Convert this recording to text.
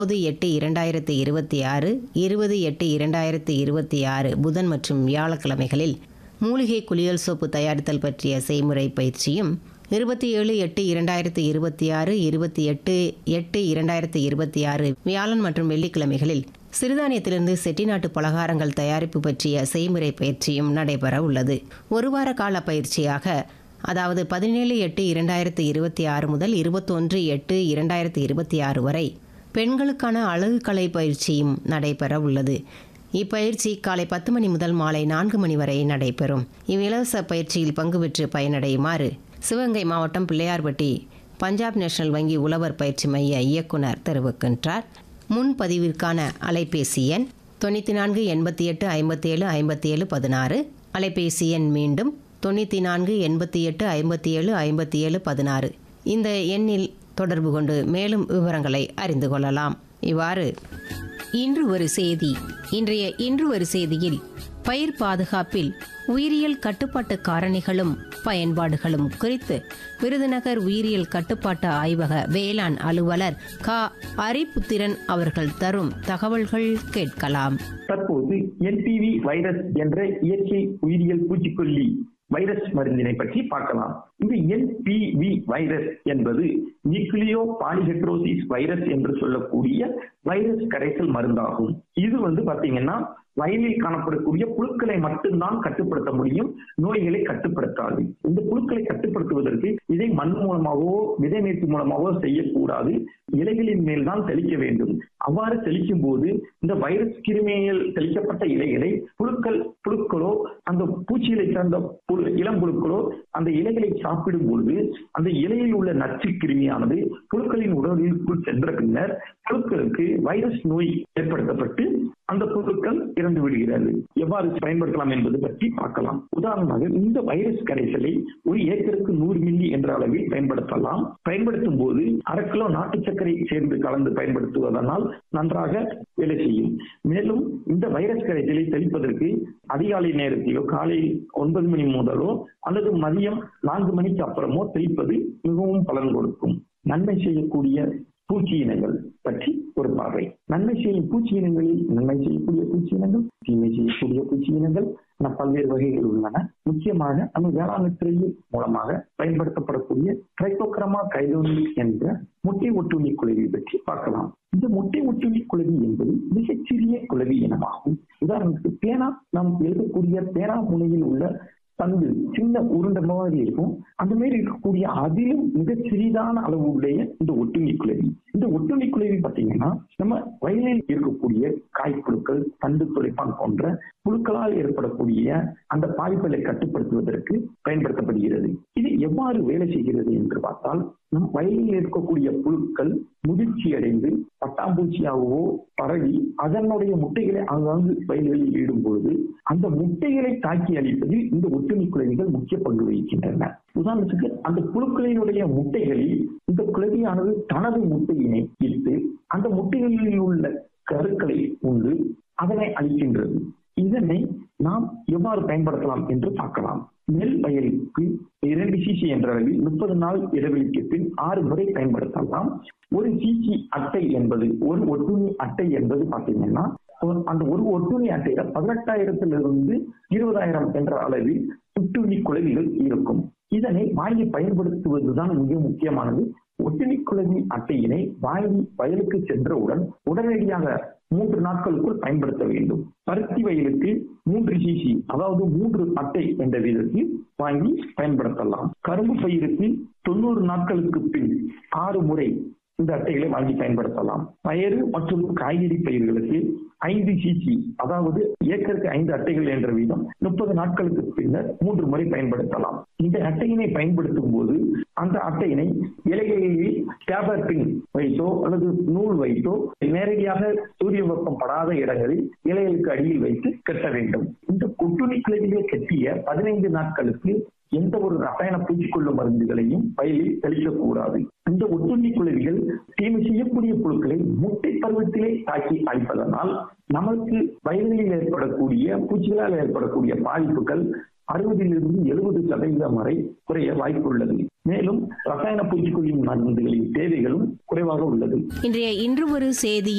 முப்பது எட்டு இரண்டாயிரத்தி இருபத்தி ஆறு இருபது எட்டு இரண்டாயிரத்தி இருபத்தி ஆறு புதன் மற்றும் வியாழக்கிழமைகளில் மூலிகை குளியல் சோப்பு தயாரித்தல் பற்றிய செய்முறை பயிற்சியும் இருபத்தி ஏழு எட்டு இரண்டாயிரத்தி இருபத்தி ஆறு இருபத்தி எட்டு எட்டு இரண்டாயிரத்தி இருபத்தி ஆறு வியாழன் மற்றும் வெள்ளிக்கிழமைகளில் சிறுதானியத்திலிருந்து செட்டிநாட்டு பலகாரங்கள் தயாரிப்பு பற்றிய செய்முறை பயிற்சியும் நடைபெற உள்ளது ஒரு வார கால பயிற்சியாக அதாவது பதினேழு எட்டு இரண்டாயிரத்தி இருபத்தி ஆறு முதல் இருபத்தொன்று எட்டு இரண்டாயிரத்தி இருபத்தி ஆறு வரை பெண்களுக்கான அழகு கலை பயிற்சியும் நடைபெற உள்ளது இப்பயிற்சி காலை பத்து மணி முதல் மாலை நான்கு மணி வரை நடைபெறும் இவ்விலவச பயிற்சியில் பங்கு பெற்று பயனடையுமாறு சிவகங்கை மாவட்டம் பிள்ளையார்பட்டி பஞ்சாப் நேஷனல் வங்கி உழவர் பயிற்சி மைய இயக்குனர் தெரிவிக்கின்றார் முன்பதிவிற்கான அலைபேசி எண் தொண்ணூற்றி நான்கு எண்பத்தி எட்டு ஐம்பத்தி ஏழு ஐம்பத்தி ஏழு பதினாறு அலைபேசி எண் மீண்டும் தொண்ணூற்றி நான்கு எண்பத்தி எட்டு ஐம்பத்தி ஏழு ஐம்பத்தி ஏழு பதினாறு இந்த எண்ணில் தொடர்பு கொண்டு மேலும் விவரங்களை அறிந்து கொள்ளலாம் இவ்வாறு இன்று ஒரு செய்தி இன்றைய இன்று ஒரு செய்தியில் பயிர் பாதுகாப்பில் உயிரியல் கட்டுப்பாட்டு காரணிகளும் பயன்பாடுகளும் குறித்து விருதுநகர் உயிரியல் கட்டுப்பாட்டு ஆய்வக வேளாண் அலுவலர் க அரிபுத்திரன் அவர்கள் தரும் தகவல்கள் கேட்கலாம் தற்போது என்பிவி வைரஸ் என்ற இயற்கை உயிரியல் பூச்சிக்கொல்லி வைரஸ் மருந்தினை பற்றி பார்க்கலாம் இந்த என்பிவி வைரஸ் என்பது நியூக்ளியோ பாலிஹெட்ரோசிஸ் வைரஸ் என்று சொல்லக்கூடிய வைரஸ் கரைசல் மருந்தாகும் இது வந்து பாத்தீங்கன்னா வயலில் காணப்படக்கூடிய புழுக்களை மட்டும்தான் கட்டுப்படுத்த முடியும் நோய்களை கட்டுப்படுத்தாது இந்த புழுக்களை கட்டுப்படுத்துவதற்கு இதை மண் மூலமாகவோ விதை நீர்த்தி மூலமாகவோ செய்யக்கூடாது இலைகளின் மேல் தான் தெளிக்க வேண்டும் அவ்வாறு தெளிக்கும் போது இந்த வைரஸ் கிருமியில் தெளிக்கப்பட்ட இலைகளை புழுக்கள் புழுக்களோ அந்த பூச்சிகளை சார்ந்த புழு இளம் புழுக்களோ அந்த இலைகளை சாப்பிடும் பொழுது அந்த இலையில் உள்ள நச்சு கிருமியானது புழுக்களின் உடலிற்குள் சென்ற பின்னர் புழுக்களுக்கு வைரஸ் நோய் ஏற்படுத்தப்பட்டு அந்த புழுக்கள் இறந்து விடுகிறது எவ்வாறு பயன்படுத்தலாம் என்பது பற்றி பார்க்கலாம் உதாரணமாக இந்த வைரஸ் கரைசலை ஒரு ஏக்கருக்கு நூறு மில்லி என்ற அளவில் பயன்படுத்தலாம் பயன்படுத்தும் போது அரை கிலோ நாட்டு சர்க்கரை சேர்ந்து கலந்து பயன்படுத்துவதனால் நன்றாக வேலை செய்யும் மேலும் இந்த வைரஸ் கரைசலை தெளிப்பதற்கு அதிகாலை நேரத்திலோ காலை ஒன்பது மணி முதலோ அல்லது மதியம் நான்கு மணிக்கு அப்புறமோ தெளிப்பது மிகவும் பலன் கொடுக்கும் நன்மை செய்யக்கூடிய பூச்சி இனங்கள் பற்றி ஒரு பார்வை நன்மை செய்யும் பூச்சி இனங்களில் நன்மை செய்யக்கூடிய பூச்சி இனங்கள் தீமை செய்யக்கூடிய பூச்சி இனங்கள் என பல்வேறு வகைகள் உள்ளன முக்கியமாக நம்ம வேளாண் துறையில் மூலமாக பயன்படுத்தப்படக்கூடிய ட்ரைகோக்ரமா கைலோனிக் என்ற முட்டை ஒட்டுண்ணி குழவி பற்றி பார்க்கலாம் இந்த முட்டை ஒட்டுண்ணி குழவி என்பது மிகச்சிறிய குழவி இனமாகும் உதாரணத்துக்கு பேனா நாம் எழுதக்கூடிய பேனா முனையில் உள்ள பந்து சின்ன உருண்டை மாதிரி இருக்கும் அந்த மாதிரி இருக்கக்கூடிய அதிலும் மிக சிறிதான அளவு உடைய இந்த ஒட்டுண்ணி குழவி இந்த ஒட்டுண்ணி குழவி பார்த்தீங்கன்னா நம்ம வயலில் இருக்கக்கூடிய காய்ப்புழுக்கள் தண்டு துளைப்பான் போன்ற புழுக்களால் ஏற்படக்கூடிய அந்த பாதிப்புகளை கட்டுப்படுத்துவதற்கு பயன்படுத்தப்படுகிறது இது எவ்வாறு வேலை செய்கிறது என்று பார்த்தால் நம் வயலில் இருக்கக்கூடிய புழுக்கள் முதிர்ச்சி அடைந்து பட்டாம்பூச்சியாகவோ பரவி அதனுடைய முட்டைகளை ஆங்காங்கு வயல்களில் ஈடும் பொழுது அந்த முட்டைகளை தாக்கி அளிப்பதில் இந்த ஒட்டுண்ணி குழவிகள் முக்கிய பங்கு வகிக்கின்றன உதாரணத்துக்கு அந்த புழுக்களினுடைய முட்டைகளில் இந்த குழவியானது தனது முட்டையினை இட்டு அந்த முட்டைகளில் உள்ள கருக்களை உண்டு அதனை அளிக்கின்றது இதனை நாம் எவ்வாறு பயன்படுத்தலாம் என்று பார்க்கலாம் நெல் வயலுக்கு இரண்டு சிசி என்ற அளவில் முப்பது நாள் இடைவெளிக்கு பின் ஆறு முறை பயன்படுத்தலாம் ஒரு சிசி அட்டை என்பது ஒரு ஒட்டுண்ணி அட்டை என்பது பார்த்தீங்கன்னா அந்த ஒரு ஒட்டுண்ணி அட்டையில பதினெட்டாயிரத்திலிருந்து இருபதாயிரம் என்ற அளவில் ஒட்டுண்ணி குழவிகள் இருக்கும் இதனை வாங்கி பயன்படுத்துவதுதான் மிக முக்கியமானது ஒட்டுண்ணி குழவி அட்டையினை வாங்கி வயலுக்கு சென்றவுடன் உடனடியாக மூன்று நாட்களுக்குள் பயன்படுத்த வேண்டும் பருத்தி வயலுக்கு மூன்று சிசி அதாவது மூன்று அட்டை என்ற விதத்தில் வாங்கி பயன்படுத்தலாம் கரும்பு பயிருக்கு தொண்ணூறு நாட்களுக்கு பின் ஆறு முறை இந்த அட்டைகளை வாங்கி பயன்படுத்தலாம் பயறு மற்றும் காய்கறி பயிர்களுக்கு ஐந்து சிசி அதாவது ஏக்கருக்கு ஐந்து அட்டைகள் என்ற வீதம் முப்பது நாட்களுக்கு பின்னர் மூன்று முறை பயன்படுத்தலாம் இந்த அட்டையினை பயன்படுத்தும் போது அந்த அட்டையினை இலைகளில் டேபர் பின் வைத்தோ அல்லது நூல் வைத்தோ நேரடியாக சூரிய வெப்பம் படாத இடங்களில் இலைகளுக்கு அடியில் வைத்து கட்ட வேண்டும் இந்த கொட்டுணி கிளவிகளை கட்டிய பதினைந்து நாட்களுக்கு எந்த ஒரு ரசாயன பூச்சிக்கொல்லும் மருந்துகளையும் வயலில் தெளிக்கக்கூடாது இந்த ஒட்டுண்ணி குளவிகள் தீமை செய்யக்கூடிய புழுக்களை முட்டை பருவத்திலே தாக்கி அழிப்பதனால் நமக்கு வயல்களில் ஏற்படக்கூடிய பூச்சிகளால் ஏற்படக்கூடிய பாதிப்புகள் அறுபதிலிருந்து எழுபது சதவீதம் வரை குறைய வாய்ப்புள்ளது மேலும் ரசாயன பூச்சிக்கொல்லி மருந்துகளின் தேவைகளும் குறைவாக உள்ளது இன்றைய இன்று ஒரு செய்தி